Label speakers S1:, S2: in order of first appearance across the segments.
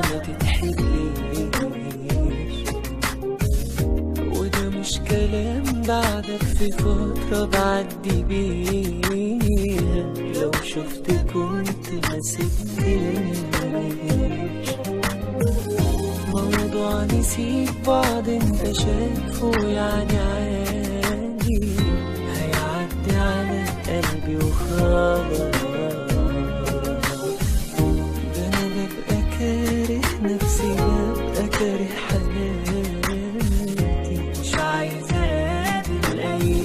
S1: ما تتحكيش وده مش كلام بعدك في فترة بعدي بيها لو شفت كنت ما سبتنيش موضوع نسيت بعض انت شايفه يعني عادي هيعدي على قلبي وخلاص ده انا ببقى كاره نفسي ببقى كاره حياتي مش عايز اقابل اي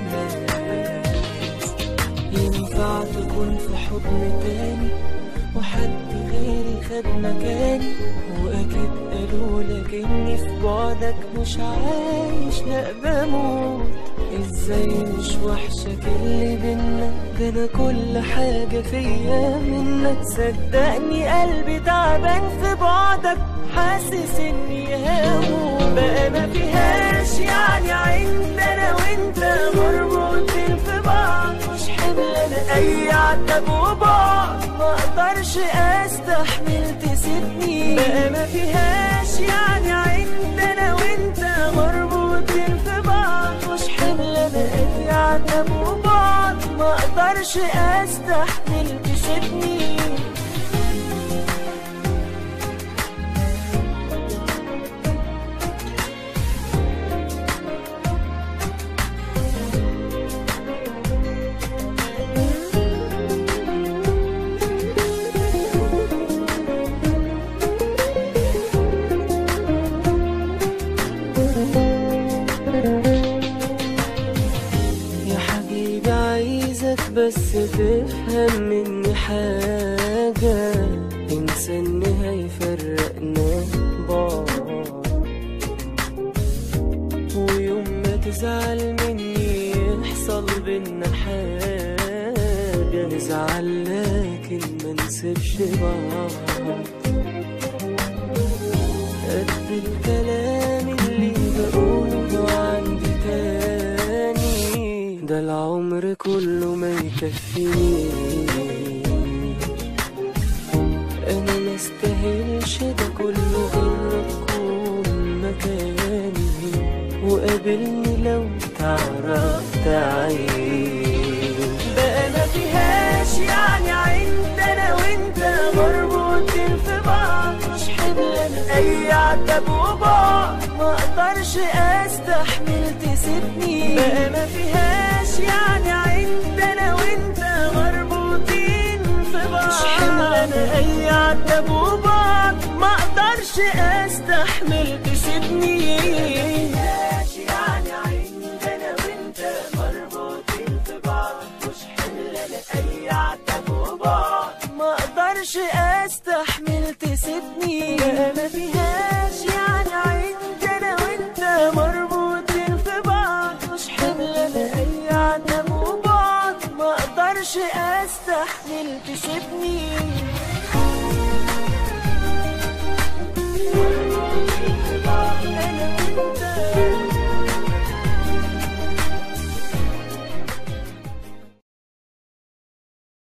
S1: ناس ينفع تكون في حضن تاني وحد غيري خد مكاني واكيد قالوا لك اني في بعدك مش عايش لا بموت ازاي مش وحشك اللي بينا ده انا كل حاجة فيا منك صدقني قلبي تعبان في بعدك حاسس اني هموت بقى ما فيهاش يعني عند انا وانت مربوطين في بعض مش حمل انا اي عتب وبعد ما اقدرش استحمل تسيبني بقى ما فيهاش يعني عند انا وانت مربوطين في بعض مش حمل انا اي عتب وبعد ما اقدرش استحمل تسيبني يا حبيبي عايزك بس تفهم مني حاجة انسى ان هيفرقنا بعض ويوم ما تزعل مني يحصل بينا حاجة نزعل لكن ما نسيبش بعض قد الكلام اللي بقوله عندي تاني ده العمر كله ما يكفيني انا ما استاهلش ده كله غير تكون مكاني وقابلني لو تعرف تعيش بقى ما فيهاش يعني عند انا وانت مربوطين في بعض مش حمل انا اي عتب وبعد ما اقدرش استحمل تسيبني بقى ما فيهاش يعني عند انا وانت مربوطين في بعض مش حمل انا اي عتب وبعد ما اقدرش استحمل تسيبني يعني عندنا وانت مربوطين في بعض مش حمل انا اي عتب وبعد ما اقدرش استحمل تسيبني بقى ما فيهاش يعني عندنا وانت مربوطين في بعض مش حمل انا اي عتب وبعد ما اقدرش استحمل تسيبني